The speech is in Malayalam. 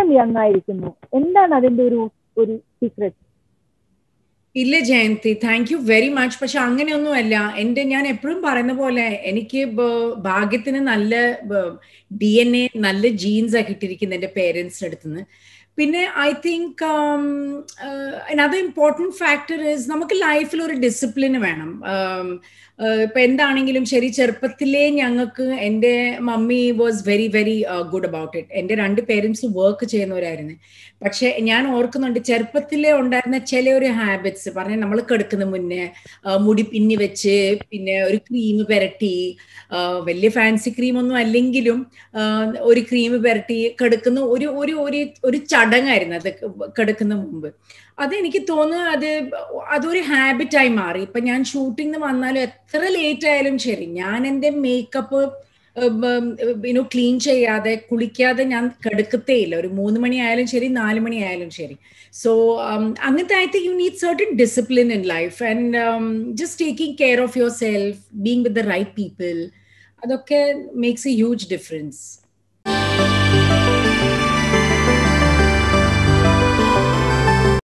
എല്ലാം യങ് ആയിരിക്കുന്നു എന്താണ് അതിന്റെ ഒരു ഒരു സീക്രട്ട് ഇല്ല Jayanthi thank you very much പക്ഷെ അങ്ങനെയൊന്നുമല്ല എൻ്റെ ഞാൻ എപ്പോഴും പറയുന്ന പോലെ എനിക്ക് ഭാഗ്യത്തിന് നല്ല ഡി എൻ എ നല്ല ജീൻസ് ആക്കി ഇട്ടിരിക്കുന്നത് എൻ്റെ പേരൻസിൻ്റെ അടുത്തുനിന്ന് പിന്നെ ഐ തിങ്ക് അത് ഇമ്പോർട്ടൻറ്റ് ഫാക്ടർ ഇസ് നമുക്ക് ലൈഫിൽ ഒരു ഡിസിപ്ലിൻ വേണം ഇപ്പൊ എന്താണെങ്കിലും ശരി ചെറുപ്പത്തിലേ ഞങ്ങൾക്ക് എൻ്റെ mummy was very very good about it എൻ്റെ രണ്ട് പേരൻസ് വർക്ക് ചെയ്യുന്നവരായിരുന്നു പക്ഷെ ഞാൻ ഓർക്കുന്നുണ്ട് ചെറുപ്പത്തിലേ ഉണ്ടായിരുന്ന ചില ഒരു ഹാബിറ്റ്സ് പറഞ്ഞ നമ്മൾ കിടക്കുന്ന മുന്നേ മുടി പിന്നി വെച്ച് പിന്നെ ഒരു ക്രീം പെരട്ടി വലിയ ഫാൻസി ക്രീം ഒന്നും അല്ലെങ്കിലും ഒരു ക്രീം പെരട്ടി കിടക്കുന്ന ഒരു ഒരു ഒരു ഒരു ചടങ്ങായിരുന്നു അത് കിടക്കുന്ന മുമ്പ് അതെനിക്ക് തോന്നുന്നു അത് അതൊരു ഹാബിറ്റായി മാറി ഇപ്പൊ ഞാൻ ഷൂട്ടിങ്ങിന് വന്നാലും എത്ര ലേറ്റ് ആയാലും ശരി ഞാൻ എൻ്റെ മേക്കപ്പ് യുനോ ക്ലീൻ ചെയ്യാതെ കുളിക്കാതെ ഞാൻ കെടുക്കത്തേ ഇല്ല ഒരു മൂന്ന് മണി ആയാലും ശരി നാല് മണി ആയാലും ശരി സോ അങ്ങനത്തെ I think you need certain discipline in life and just taking care of yourself being with the right people അതൊക്കെ മേക്സ് എ ഹ്യൂജ് ഡിഫറൻസ്